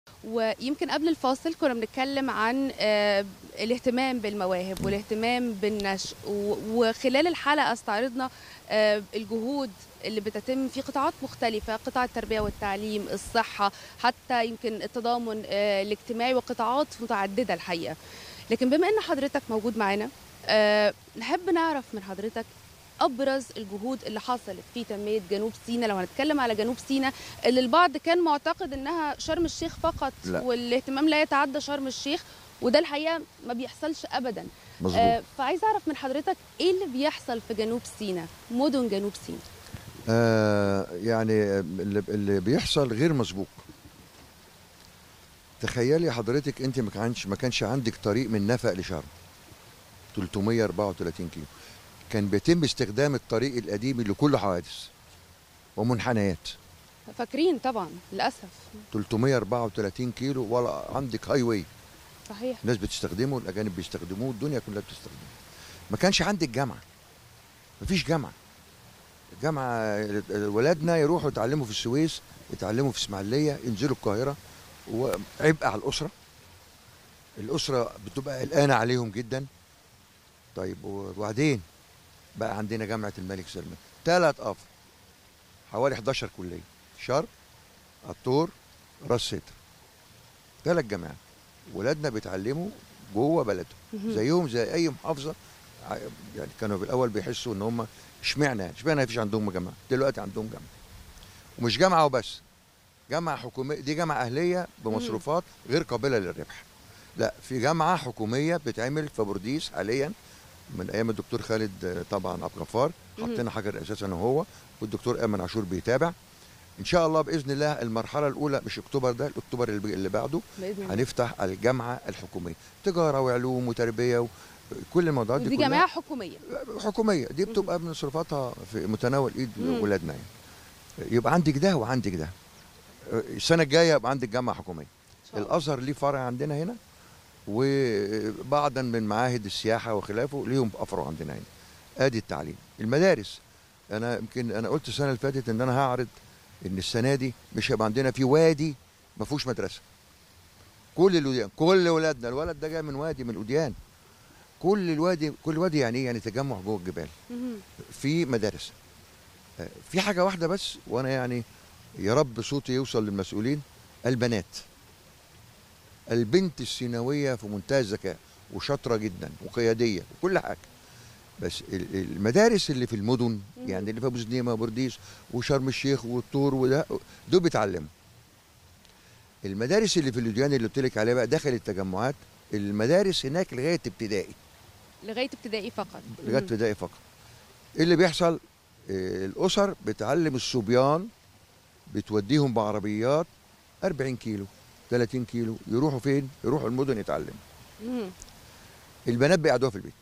ويمكن قبل الفاصل كنا بنتكلم عن آه، الاهتمام بالمواهب والاهتمام بالنشء و- وخلال الحلقة استعرضنا آه، الجهود اللي بتتم في قطاعات مختلفة قطاع التربية والتعليم الصحة حتى يمكن التضامن آه، الاجتماعي وقطاعات متعددة الحقيقة لكن بما ان حضرتك موجود معانا آه، نحب نعرف من حضرتك ابرز الجهود اللي حصلت في تنميه جنوب سيناء لو هنتكلم على جنوب سيناء اللي البعض كان معتقد انها شرم الشيخ فقط لا. والاهتمام لا يتعدى شرم الشيخ وده الحقيقه ما بيحصلش ابدا مظبوط آه فعايز اعرف من حضرتك ايه اللي بيحصل في جنوب سيناء مدن جنوب سيناء آه يعني اللي, اللي بيحصل غير مسبوق تخيلي حضرتك انت ما كانش ما كانش عندك طريق من نفق لشرم 334 كيلو كان بيتم استخدام الطريق القديم اللي كله حوادث ومنحنيات فاكرين طبعا للاسف 334 كيلو ولا عندك هاي واي صحيح الناس بتستخدمه الاجانب بيستخدموه الدنيا كلها بتستخدمه ما كانش عندك جامعه مفيش جامعه الجامعه ولادنا يروحوا يتعلموا في السويس يتعلموا في اسماعيليه ينزلوا القاهره وعبء على الاسره الاسره بتبقى قلقانه عليهم جدا طيب وبعدين بقى عندنا جامعه الملك سلمان ثلاث افر حوالي 11 كليه شرق الطور راس سدر ثلاث جامعات ولادنا بيتعلموا جوه بلدهم مهم. زيهم زي اي محافظه ع- يعني كانوا بالاول بيحسوا ان هم اشمعنى اشمعنى مفيش عندهم جامعه دلوقتي عندهم جامعه ومش جامعه وبس جامعه حكوميه دي جامعه اهليه بمصروفات غير قابله للربح لا في جامعه حكوميه بتعمل في بورديس حاليا من ايام الدكتور خالد آه، طبعا عبد الغفار مهم. حطينا حجر اساس انا وهو والدكتور ايمن عاشور بيتابع ان شاء الله باذن الله المرحله الاولى مش اكتوبر ده الاكتوبر اللي اللي بعده باذن الله هنفتح الجامعه الحكوميه تجاره وعلوم وتربيه و... كل الموضوعات دي, ودي كلها جامعه حكوميه حكوميه دي بتبقى من مصروفاتها في متناول ايد مم. ولادنا يعني يبقى عندك ده وعندك ده السنه الجايه يبقى عندك جامعه حكوميه إن شاء الله. الازهر ليه فرع عندنا هنا وبعضا من معاهد السياحه وخلافه ليهم افرع عندنا هنا ادي التعليم المدارس انا يمكن انا قلت السنه اللي فاتت ان انا هعرض ان السنه دي مش هيبقى عندنا في وادي ما فيهوش مدرسه كل الوديان كل ولادنا الولد ده جاي من وادي من الوديان كل الوادي كل وادي يعني ايه يعني تجمع جوه الجبال مهم. في مدارس آه، في حاجه واحده بس وانا يعني يا رب صوتي يوصل للمسؤولين البنات البنت السيناويه في منتهى الذكاء وشاطره جدا وقياديه وكل حاجه بس ال- المدارس اللي في المدن مم. يعني اللي في ابو زنيمه وبرديس وشرم الشيخ والطور وده دول بيتعلموا المدارس اللي في الوديان اللي قلت لك عليها بقى داخل التجمعات المدارس هناك لغايه ابتدائي لغايه ابتدائي فقط لغايه مهم. ابتدائي فقط ايه اللي بيحصل آه، الاسر بتعلم الصبيان بتوديهم بعربيات 40 كيلو 30 كيلو يروحوا فين يروحوا المدن يتعلموا مهم. البنات بيقعدوها في البيت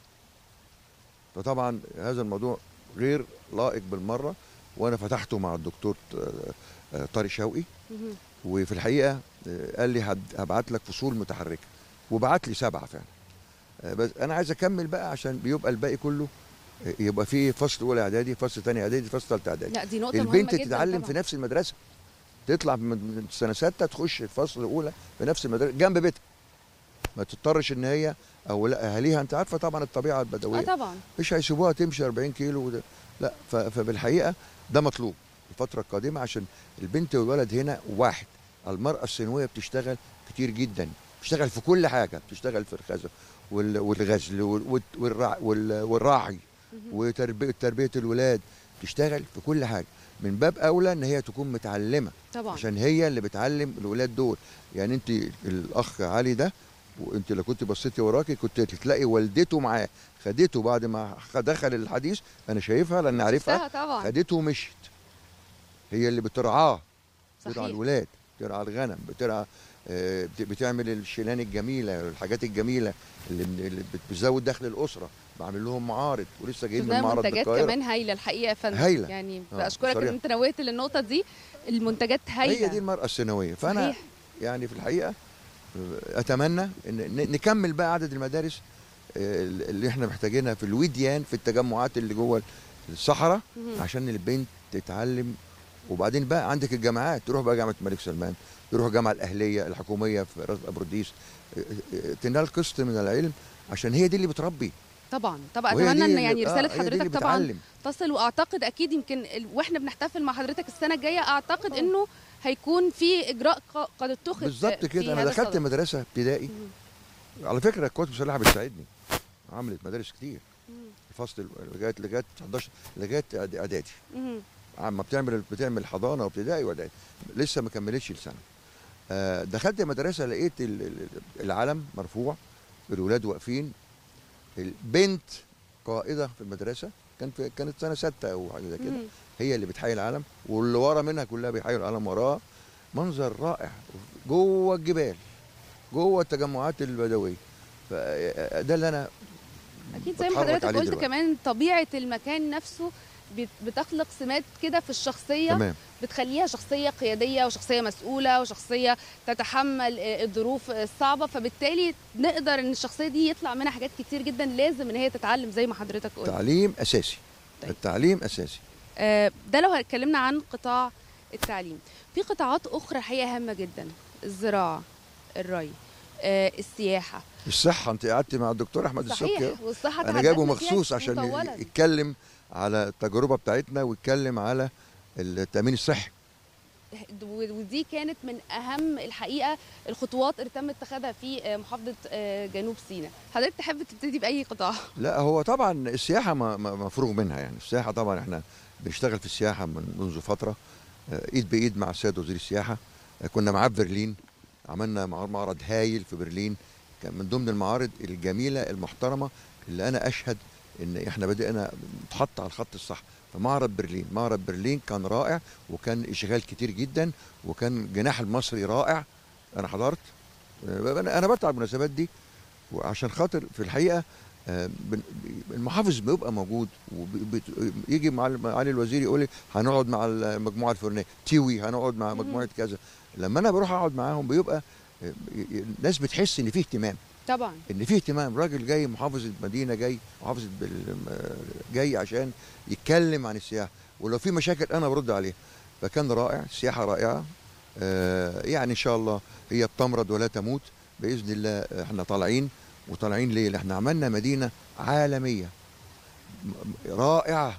فطبعا هذا الموضوع غير لائق بالمره وانا فتحته مع الدكتور آه، آه، طارق شوقي مهم. وفي الحقيقه آه، قال لي هد- هبعت لك فصول متحركه وبعت لي سبعه فعلا آه، بس انا عايز اكمل بقى عشان بيبقى الباقي كله آه، يبقى فيه فصل اولى اعدادي فصل ثاني اعدادي فصل ثالثه اعدادي لا دي نقطه مهمه البنت جدا تتعلم طبعاً. في نفس المدرسه تطلع من من سنه سته تخش الفصل الاولى في نفس المدرسه جنب بيتها ما تضطرش ان هي او لا اهاليها انت عارفه طبعا الطبيعه اه البدويه طبعا مش هيسيبوها تمشي 40 كيلو وده. لا ف- فبالحقيقه ده مطلوب الفتره القادمه عشان البنت والولد هنا واحد المراه السنويه بتشتغل كتير جدا بتشتغل في كل حاجه بتشتغل في الخزف وال- والغزل وال- والرع- وال- والراعي مهم. وتربيه تربيه الولاد تشتغل في كل حاجه من باب اولى ان هي تكون متعلمه طبعا عشان هي اللي بتعلم الولاد دول يعني انت الاخ علي ده وانت لو كنت بصيتي وراكي كنت تلاقي والدته معاه خدته بعد ما دخل الحديث انا شايفها لان عارفها شفتها طبعا خدته ومشيت هي اللي بترعاه بترعى صحيح الولاد بترعى الغنم بترعى آه، بت- بتعمل الشيلان الجميله الحاجات الجميله اللي, اللي بت- بتزود دخل الاسره بعمل لهم معارض ولسه جايين من شفناها معرض منتجات بالقاهره كمان هايله الحقيقه يا فندم هايلة. يعني آه، بشكرك ان صريح. انت نوهت للنقطه دي المنتجات هايله هي دي المراه السنويه فانا صحيح. يعني في الحقيقه آه، اتمنى ان ن- نكمل بقى عدد المدارس آه، اللي احنا محتاجينها في الوديان في التجمعات اللي جوه الصحراء مهم. عشان البنت تتعلم وبعدين بقى عندك الجامعات تروح بقى جامعه الملك سلمان يروحوا الجامعه الاهليه الحكوميه في راس ابرديس آه، آه، تنال قسط من العلم عشان هي دي اللي بتربي طبعا طبعا وهي اتمنى دي ان اللي- يعني آه، رساله هي دي اللي حضرتك طبعا بتعلم. تصل واعتقد اكيد يمكن ال- واحنا بنحتفل مع حضرتك السنه الجايه اعتقد انه هيكون في اجراء ق- قد اتخذ بالظبط في كده انا هذا دخلت الصدد. مدرسه ابتدائي مم. على فكره القوات المسلحه بتساعدني عملت مدارس كتير مم. الفصل لغايه لغايه 11 لغايه إعد- اعدادي مم. عم بتعمل بتعمل حضانه وابتدائي واعدادي لسه ما كملتش السنه آه، دخلت المدرسه لقيت ال- ال- العلم مرفوع الولاد واقفين البنت قائده في المدرسه كان في كانت سنه سته او حاجه زي كده مم. هي اللي بتحيي العلم واللي ورا منها كلها بيحيوا العلم وراها منظر رائع جوه الجبال جوه التجمعات البدويه فده اللي انا اكيد زي ما بتحرك حضرتك عليه قلت دلوقتي. كمان طبيعه المكان نفسه بت- بتخلق سمات كده في الشخصيه تمام بتخليها شخصيه قياديه وشخصيه مسؤوله وشخصيه تتحمل آه، الظروف الصعبه فبالتالي نقدر ان الشخصيه دي يطلع منها حاجات كتير جدا لازم ان هي تتعلم زي ما حضرتك قلت تعليم اساسي طيب. التعليم اساسي آه، ده لو اتكلمنا عن قطاع التعليم في قطاعات اخرى حقيقه هامه جدا الزراعه الري آه، السياحه الصحه انت قعدت مع الدكتور احمد السبكي صحيح والصحه انا جايبه تحدثنا فيها مخصوص عشان مطولاً. يتكلم على التجربه بتاعتنا ويتكلم على التامين الصحي ودي كانت من اهم الحقيقه الخطوات اللي تم اتخاذها في آه، محافظه آه، جنوب سيناء حضرتك تحب تبتدي باي قطاع لا هو طبعا السياحه ما- ما- مفروغ منها يعني السياحه طبعا احنا بنشتغل في السياحه من منذ فتره آه، ايد بايد مع السيد وزير السياحه آه، كنا معاه في برلين عملنا مع- معرض هايل في برلين كان من ضمن المعارض الجميله المحترمه اللي انا اشهد ان احنا بدأنا نتحط على الخط الصح فمعرض برلين معرض برلين كان رائع وكان اشغال كتير جدا وكان الجناح المصري رائع انا حضرت آه، انا أنا بتعب المناسبات دي وعشان خاطر في الحقيقه آه، بن- المحافظ بيبقى موجود ويجي مع معالي الوزير يقول لي هنقعد مع المجموعه الفلانيه تيوي هنقعد مع مهم. مجموعه كذا لما انا بروح اقعد معاهم بيبقى آه، ي- ي- الناس بتحس ان في اهتمام طبعا ان في اهتمام راجل جاي محافظ المدينه جاي محافظ بال- آه، جاي عشان يتكلم عن السياحه ولو في مشاكل انا برد عليها فكان رائع السياحه رائعه آه، يعني ان شاء الله هي بتمرض ولا تموت باذن الله احنا طالعين وطالعين ليه؟ احنا عملنا مدينه عالميه م- رائعه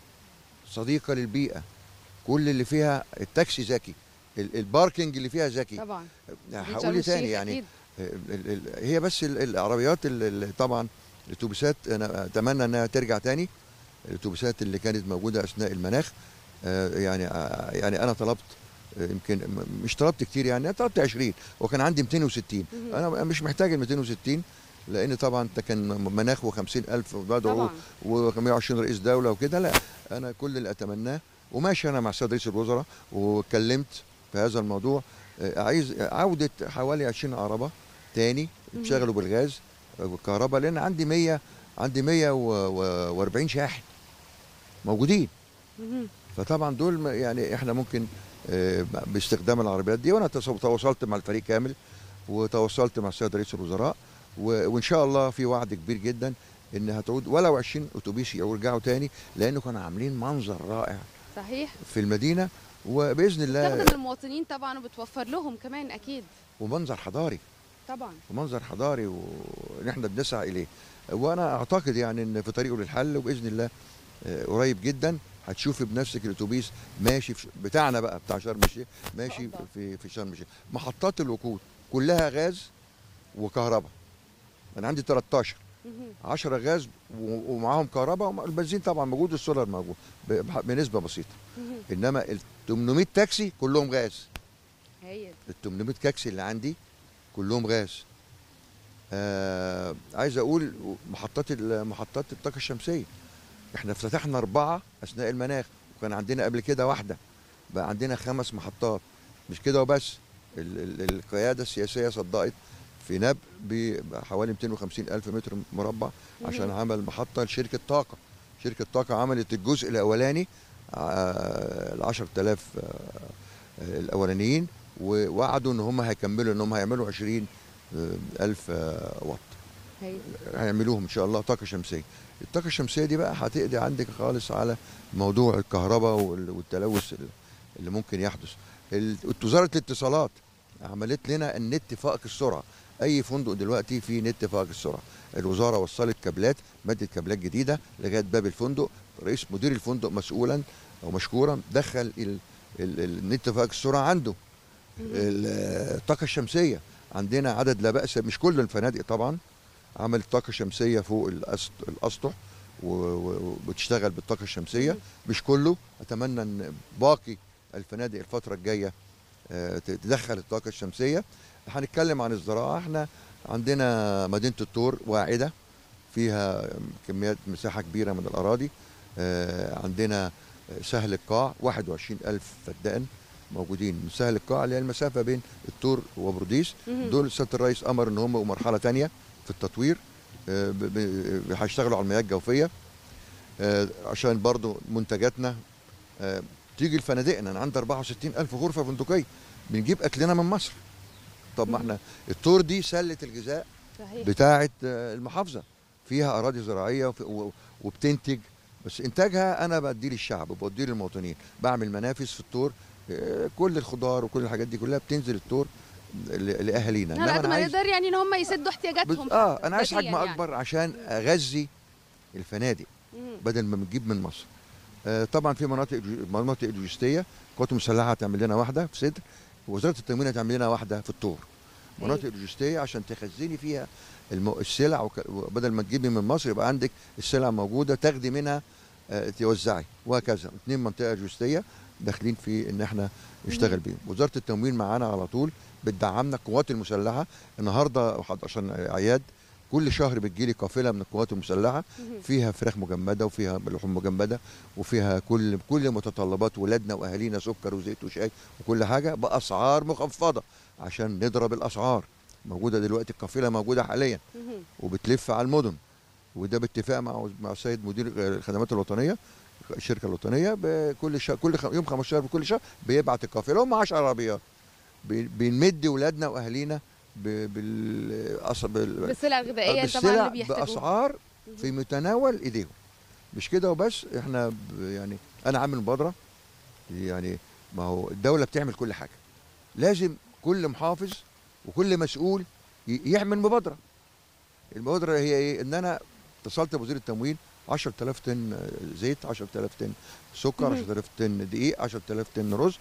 صديقه للبيئه كل اللي فيها التاكسي ذكي ال- الباركينج اللي فيها ذكي طبعا دي هقول شرم ايه تاني الشيخ يعني أكيد. ال- ال- هي بس ال- العربيات ال- ال- طبعا الاتوبيسات انا اتمنى انها ترجع تاني الاتوبيسات اللي كانت موجوده اثناء المناخ آه، يعني آه، يعني انا طلبت آه، يمكن م- مش طلبت كتير يعني طلبت 20 وكان عندي 260 مهم. انا مش محتاج ال 260 لان طبعا ده كان مناخ و50000 وبدعو طبعا و120 رئيس دوله وكده لا انا كل اللي اتمناه وماشي انا مع السيد رئيس الوزراء واتكلمت في هذا الموضوع آه، عايز عوده حوالي 20 عربه تاني مهم. يشتغلوا بالغاز والكهرباء لان عندي 100 عندي 140 شاحن موجودين مهم. فطبعا دول ما- يعني احنا ممكن آه، باستخدام العربيات دي وانا تص- تواصلت مع الفريق كامل وتواصلت مع السيد رئيس الوزراء و- وان شاء الله في وعد كبير جدا ان هتعود ولو 20 اتوبيس يرجعوا تاني لانه كانوا عاملين منظر رائع صحيح في المدينه وباذن الله تخدم المواطنين طبعا وبتوفر لهم كمان اكيد ومنظر حضاري طبعا ومنظر حضاري ونحن بنسعى اليه وانا اعتقد يعني ان في طريقه للحل وباذن الله آه، قريب جدا هتشوفي بنفسك الاتوبيس ماشي في ش- بتاعنا بقى بتاع شرم الشيخ ماشي الله. في في شرم الشيخ محطات الوقود كلها غاز وكهرباء انا عندي 13 مهم. 10 غاز و- ومعاهم كهرباء والبنزين طبعا موجود والسولار موجود ب- بنسبه بسيطه مهم. انما ال 800 تاكسي كلهم غاز هايل ال 800 تاكسي اللي عندي كلهم غاز آه عايز اقول محطات ال- محطات الطاقه الشمسيه احنا افتتحنا اربعه اثناء المناخ وكان عندنا قبل كده واحده بقى عندنا خمس محطات مش كده وبس ال ال القياده السياسيه صدقت في نب بحوالي 250 الف متر مربع عشان مهم. عمل محطه لشركه طاقه شركه طاقه عملت الجزء الاولاني ال 10000 الاولانيين ووعدوا ان هم هيكملوا ان هم هيعملوا 20 آه، الف آه، واط هايل هيعملوهم ان شاء الله طاقه شمسيه الطاقه الشمسيه دي بقى هتقضي عندك خالص على موضوع الكهرباء وال- والتلوث اللي ممكن يحدث ال- وزاره الاتصالات عملت لنا النت فائق السرعه اي فندق دلوقتي فيه نت فائق السرعه الوزاره وصلت كابلات مدت كابلات جديده لغايه باب الفندق رئيس مدير الفندق مسؤولا او مشكورا دخل ال- ال- النت فائق السرعه عنده ال- الطاقه الشمسيه عندنا عدد لا باس مش كل الفنادق طبعا عملت طاقه شمسيه فوق الأسط- الاسطح و- و- وبتشتغل بالطاقه الشمسيه مم. مش كله اتمنى ان باقي الفنادق الفتره الجايه آه، تدخل الطاقه الشمسيه هنتكلم عن الزراعه احنا عندنا مدينه الطور واعده فيها كميات مساحه كبيره من الاراضي آه، عندنا سهل القاع 21 ألف فدان موجودين من سهل القاع اللي هي المسافه بين الطور وبرديس مهم. دول سياده الرئيس امر ان هم يبقوا مرحله تانية في التطوير آه، ب- ب- هيشتغلوا على المياه الجوفيه آه، عشان برضو منتجاتنا آه، تيجي لفنادقنا انا عندي 64 الف غرفه فندقيه بنجيب اكلنا من مصر طب ما مم. احنا التور دي سله الغذاء صحيح بتاعه آه، المحافظه فيها اراضي زراعيه وف- و- وبتنتج بس انتاجها انا بديه للشعب وبديه للمواطنين بعمل منافس في التور آه، كل الخضار وكل الحاجات دي كلها بتنزل التور ل- لاهالينا على إنما قد أنا ما عايز- نقدر يعني ان هم يسدوا بز... احتياجاتهم اه انا عايز ذاتياً حجم يعني. اكبر عشان اغذي الفنادق مم. بدل ما بنجيب من مصر آه طبعا في مناطق جو- مناطق لوجستيه القوات المسلحه هتعمل لنا واحده في صدر ووزاره التموين هتعمل لنا واحده في الطور مناطق لوجستيه عشان تخزني فيها الم... السلع وك... وبدل ما تجيبي من مصر يبقى عندك السلع موجوده تاخدي منها آه توزعي وهكذا اثنين منطقه لوجستيه داخلين في ان احنا نشتغل بيهم وزاره التموين معانا على طول بتدعمنا القوات المسلحه النهارده وحد- عشان اعياد كل شهر بتجيلي قافله من القوات المسلحه مهم. فيها فراخ مجمده وفيها لحوم مجمده وفيها كل كل متطلبات ولادنا واهالينا سكر وزيت وشاي وكل حاجه باسعار مخفضه عشان نضرب الاسعار موجوده دلوقتي القافله موجوده حاليا مهم. وبتلف على المدن وده باتفاق مع مع السيد مدير الخدمات الوطنيه الشركه الوطنيه بكل شهر كل خ- يوم 15 بكل شهر بيبعت القافله هم 10 عربيات بي- بنمد ولادنا واهالينا ب- بال أص- بال- بالسلع الغذائيه طبعا بالسلع اللي بيحتاجوها باسعار في متناول ايديهم مش كده وبس احنا ب- يعني انا عامل مبادره يعني ما هو الدوله بتعمل كل حاجه لازم كل محافظ وكل مسؤول ي- يعمل مبادره المبادره هي ايه ان انا اتصلت بوزير التموين 10000 طن زيت 10000 طن سكر مهم. 10000 طن دقيق 10000 طن رز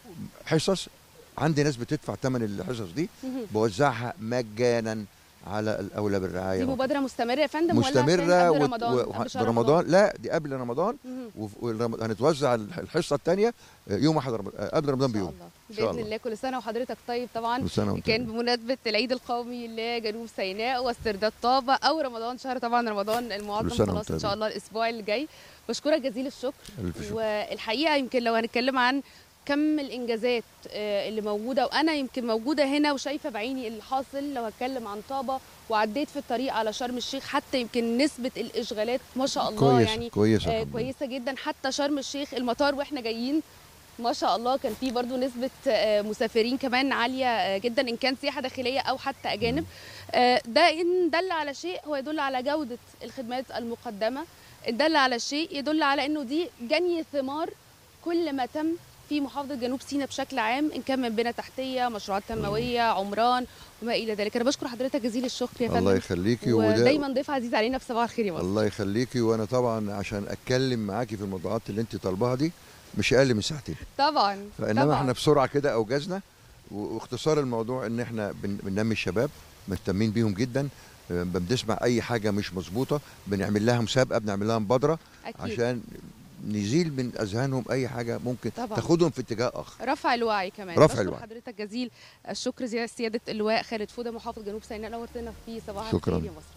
حصص عندي ناس بتدفع ثمن الحصص دي مهم. بوزعها مجانا على الاولى بالرعايه دي مبادره مستمره يا فندم ولا مستمره عشان قبل وت- رمضان و- قبل شهر برمضان لا دي قبل رمضان مهم. وف- والرم- هنتوزع الح- الحصه الثانيه يوم واحد رمضان قبل رمضان إن شاء بيوم الله. إن شاء باذن الله. الله كل سنه وحضرتك طيب طبعا كل سنه وانت كان طيب. بمناسبة العيد القومي لجنوب سيناء واسترداد طابة أو رمضان شهر طبعا رمضان المعظم كل سنة خلاص وانت إن شاء الله الأسبوع اللي جاي بشكرك جزيل الشكر ألف شكر. والحقيقة يمكن لو هنتكلم عن كم الإنجازات آه، اللي موجودة وأنا يمكن موجودة هنا وشايفة بعيني اللي حاصل لو هتكلم عن طابة وعديت في الطريق على شرم الشيخ حتى يمكن نسبة الإشغالات ما شاء الله كويس يعني كويس آه، كويسه جدا حتى شرم الشيخ المطار واحنا جايين ما شاء الله كان في برضو نسبة آه، مسافرين كمان عالية آه، جدا إن كان سياحة داخلية أو حتى أجانب آه، ده إن دل على شيء هو يدل على جودة الخدمات المقدمة إن دل على شيء يدل على إنه دي جني ثمار كل ما تم في محافظة جنوب سيناء بشكل عام إن كان من بنى تحتية مشروعات تنموية عمران وما إلى ذلك أنا بشكر حضرتك جزيل الشكر يا الله فندم يخليكي وده ودايما ضيف عزيز علينا في صباح الخير يا مصر الله يخليكي وانا طبعا عشان اتكلم معاكي في الموضوعات اللي انت طالباها دي مش اقل من ساعتين طبعا فانما طبعا احنا بسرعه كده اوجزنا و- واختصار الموضوع ان احنا بن- بننمي الشباب مهتمين بيهم جدا آه، بنسمع اي حاجه مش مظبوطه بنعمل لها مسابقه بنعمل لها مبادره أكيد عشان نزيل من اذهانهم اي حاجه ممكن طبعاً. تاخدهم في اتجاه اخر رفع الوعي كمان رفع بشكر الوعي. حضرتك جزيل الشكر زي سياده اللواء خالد فوده محافظ جنوب سيناء نورتنا في صباح شكراً. الخير يا مصر